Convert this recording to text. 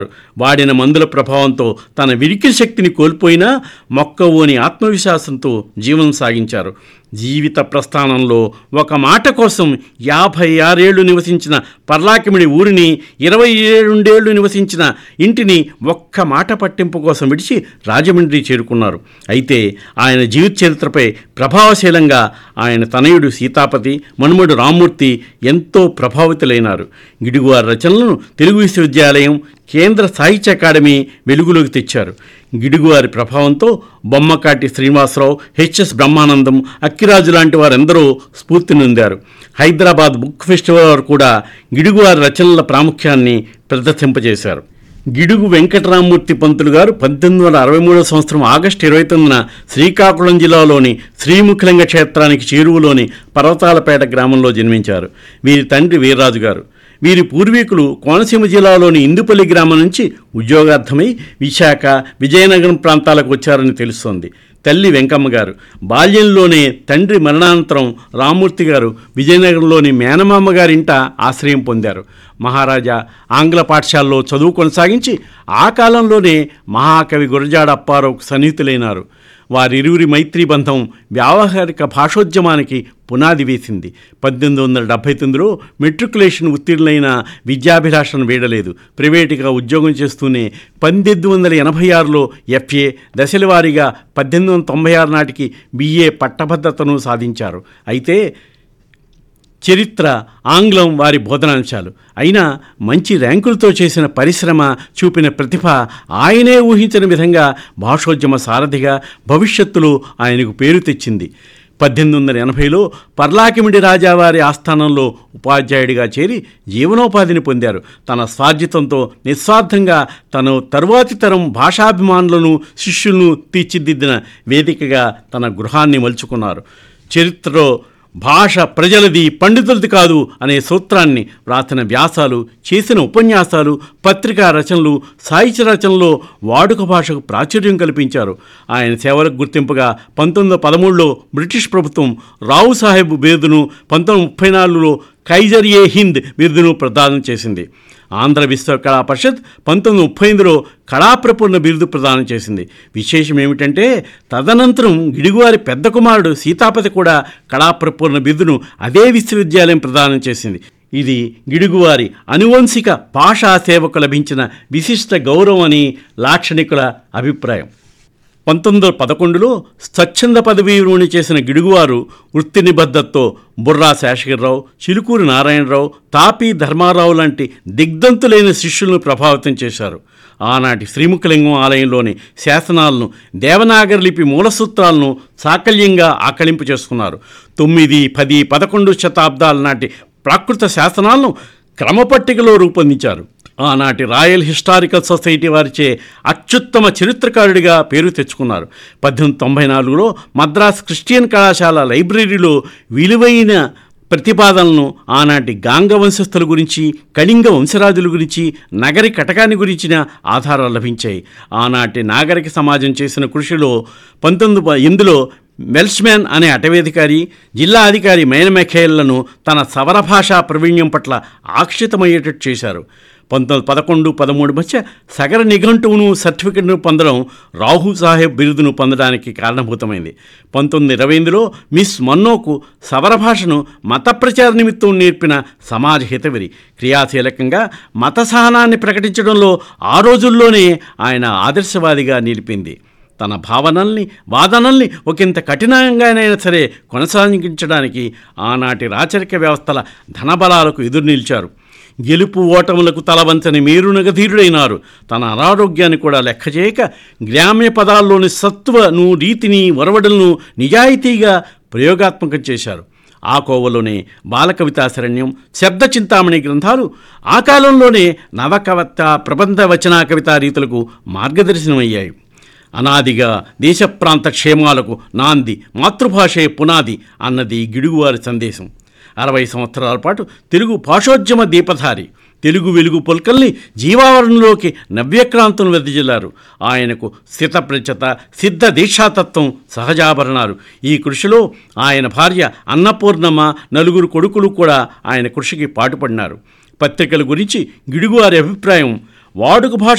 వాడిన మందుల ప్రభావంతో తన విరికి శక్తిని కోల్పోయినా మొక్కవోని ఆత్మవిశ్వాసంతో జీవనం సాగించారు జీవిత ప్రస్థానంలో ఒక మాట కోసం యాభై ఆరేళ్లు నివసించిన పర్లాకిమిడి ఊరిని ఇరవై ఏడుండేళ్లు నివసించిన ఇంటిని ఒక్క మాట పట్టింపు కోసం విడిచి రాజమండ్రి చేరుకున్నారు అయితే ఆయన జీవిత చరిత్రపై ప్రభావశీలంగా ఆయన తనయుడు సీతాపతి మనుమడు రామ్మూర్తి ఎంతో ప్రభావితులైనారు గిడుగువారి రచనలను తెలుగు విశ్వవిద్యాలయం కేంద్ర సాహిత్య అకాడమీ వెలుగులోకి తెచ్చారు గిడుగువారి ప్రభావంతో బొమ్మకాటి శ్రీనివాసరావు హెచ్ఎస్ బ్రహ్మానందం అక్కిరాజు లాంటి వారెందరో స్ఫూర్తి నొందారు హైదరాబాద్ బుక్ ఫెస్టివల్ వారు కూడా గిడుగువారి రచనల ప్రాముఖ్యాన్ని ప్రదర్శింపజేశారు గిడుగు వెంకటరామూర్తి పంతులు గారు పద్దెనిమిది వందల అరవై మూడవ సంవత్సరం ఆగస్టు ఇరవై తొమ్మిదిన శ్రీకాకుళం జిల్లాలోని శ్రీముఖలింగ క్షేత్రానికి చేరువలోని పర్వతాలపేట గ్రామంలో జన్మించారు వీరి తండ్రి వీర్రాజు గారు వీరి పూర్వీకులు కోనసీమ జిల్లాలోని ఇందుపల్లి గ్రామం నుంచి ఉద్యోగార్థమై విశాఖ విజయనగరం ప్రాంతాలకు వచ్చారని తెలుస్తోంది తల్లి వెంకమ్మ గారు బాల్యంలోనే తండ్రి మరణానంతరం రామూర్తి గారు విజయనగరంలోని మేనమామ గారింట ఆశ్రయం పొందారు మహారాజా ఆంగ్ల పాఠశాలలో చదువు కొనసాగించి ఆ కాలంలోనే మహాకవి గురజాడ అప్పారావుకు సన్నిహితులైనారు వారిరువురి మైత్రీ బంధం వ్యావహారిక భాషోద్యమానికి పునాది వేసింది పద్దెనిమిది వందల డెబ్భై తొమ్మిదిలో మెట్రికులేషన్ ఉత్తీర్ణులైన విద్యాభిలాషను వీడలేదు ప్రైవేటుగా ఉద్యోగం చేస్తూనే పద్దెనిమిది వందల ఎనభై ఆరులో ఎఫ్ఏ దశలవారీగా పద్దెనిమిది వందల తొంభై ఆరు నాటికి బిఏ పట్టభద్రతను సాధించారు అయితే చరిత్ర ఆంగ్లం వారి బోధనాంశాలు అయినా మంచి ర్యాంకులతో చేసిన పరిశ్రమ చూపిన ప్రతిభ ఆయనే ఊహించిన విధంగా భాషోద్యమ సారథిగా భవిష్యత్తులో ఆయనకు పేరు తెచ్చింది పద్దెనిమిది వందల ఎనభైలో పర్లాకిమిడి రాజావారి ఆస్థానంలో ఉపాధ్యాయుడిగా చేరి జీవనోపాధిని పొందారు తన స్వార్జితంతో నిస్వార్థంగా తను తరువాతి తరం భాషాభిమానులను శిష్యులను తీర్చిదిద్దిన వేదికగా తన గృహాన్ని మలుచుకున్నారు చరిత్రలో భాష ప్రజలది పండితులది కాదు అనే సూత్రాన్ని వ్రాసిన వ్యాసాలు చేసిన ఉపన్యాసాలు పత్రికా రచనలు సాహిత్య రచనలో వాడుక భాషకు ప్రాచుర్యం కల్పించారు ఆయన సేవలకు గుర్తింపుగా పంతొమ్మిది వందల పదమూడులో బ్రిటిష్ ప్రభుత్వం రావు సాహెబ్ బిరుదును పంతొమ్మిది ముప్పై నాలుగులో కైజర్ ఏ హింద్ బిరుదును ప్రదానం చేసింది ఆంధ్ర విశ్వ కళా పరిషత్ పంతొమ్మిది ముప్పై ఎనిమిదిలో కళాప్రపూర్ణ బిరుదు ప్రదానం చేసింది విశేషం ఏమిటంటే తదనంతరం గిడుగువారి పెద్ద కుమారుడు సీతాపతి కూడా కళాప్రపూర్ణ బిరుదును అదే విశ్వవిద్యాలయం ప్రదానం చేసింది ఇది గిడుగువారి అనువంశిక భాషా సేవకు లభించిన విశిష్ట గౌరవం అని లాక్షణికుల అభిప్రాయం పంతొమ్మిది వందల పదకొండులో స్వచ్ఛంద పదవీ విరమణ చేసిన గిడుగువారు వృత్తి నిబద్ధతతో బుర్రా శేషగిరిరావు చిలుకూరి నారాయణరావు తాపి ధర్మారావు లాంటి దిగ్ధంతులైన శిష్యులను ప్రభావితం చేశారు ఆనాటి శ్రీముఖలింగం ఆలయంలోని శాసనాలను దేవనాగరి లిపి మూలసూత్రాలను సాకల్యంగా ఆకలింపు చేసుకున్నారు తొమ్మిది పది పదకొండు శతాబ్దాల నాటి ప్రాకృత శాసనాలను క్రమపట్టికలో రూపొందించారు ఆనాటి రాయల్ హిస్టారికల్ సొసైటీ వారిచే అత్యుత్తమ చరిత్రకారుడిగా పేరు తెచ్చుకున్నారు పద్దెనిమిది తొంభై నాలుగులో మద్రాస్ క్రిస్టియన్ కళాశాల లైబ్రరీలో విలువైన ప్రతిపాదనలను ఆనాటి గాంగ వంశస్థుల గురించి కళింగ వంశరాజుల గురించి నగరి కటకాన్ని గురించిన ఆధారాలు లభించాయి ఆనాటి నాగరిక సమాజం చేసిన కృషిలో పంతొమ్మిది ప- ఇందులో మెల్స్మ్యాన్ అనే అటవీధికారి జిల్లా అధికారి మేనమెఖేళ్లను తన సవర భాషా ప్రావీణ్యం పట్ల ఆక్షితమయ్యేటట్టు చేశారు పంతొమ్మిది పదకొండు పదమూడు మధ్య సగర నిఘంటువును సర్టిఫికెట్ను పొందడం రాహు సాహెబ్ బిరుదును పొందడానికి కారణభూతమైంది పంతొమ్మిది ఇరవై ఎనిమిదిలో మిస్ మన్నోకు సవర భాషను మత ప్రచార నిమిత్తం నేర్పిన సమాజ హితవిరి క్రియాశీలకంగా మత సహనాన్ని ప్రకటించడంలో ఆ రోజుల్లోనే ఆయన ఆదర్శవాదిగా నిలిపింది తన భావనల్ని వాదనల్ని ఒకంత కఠినంగానైనా సరే కొనసాగించడానికి ఆనాటి రాచరిక వ్యవస్థల ధనబలాలకు ఎదురు నిలిచారు గెలుపు ఓటములకు తలవంచని మేరునగధీరుడైనారు తన అనారోగ్యాన్ని కూడా లెక్క చేయక గ్రామ్య పదాల్లోని సత్వను రీతిని వరవడలను నిజాయితీగా ప్రయోగాత్మకం చేశారు ఆ కోవలోనే బాలకవితాశరణ్యం శబ్ద చింతామణి గ్రంథాలు ఆ కాలంలోనే నవకవిత ప్రబంధ వచనా కవితా రీతులకు మార్గదర్శనమయ్యాయి అనాదిగా దేశ ప్రాంత క్షేమాలకు నాంది మాతృభాషే పునాది అన్నది గిడుగువారి సందేశం అరవై సంవత్సరాల పాటు తెలుగు భాషోద్యమ దీపధారి తెలుగు వెలుగు పొల్కల్ని జీవావరణలోకి నవ్యక్రాంతులు వెదజల్లారు ఆయనకు స్థితప్రచత సిద్ధ దీక్షాతత్వం సహజాభరణాలు ఈ కృషిలో ఆయన భార్య అన్నపూర్ణమ్మ నలుగురు కొడుకులు కూడా ఆయన కృషికి పాటుపడినారు పత్రికల గురించి గిడుగువారి అభిప్రాయం వాడుక భాష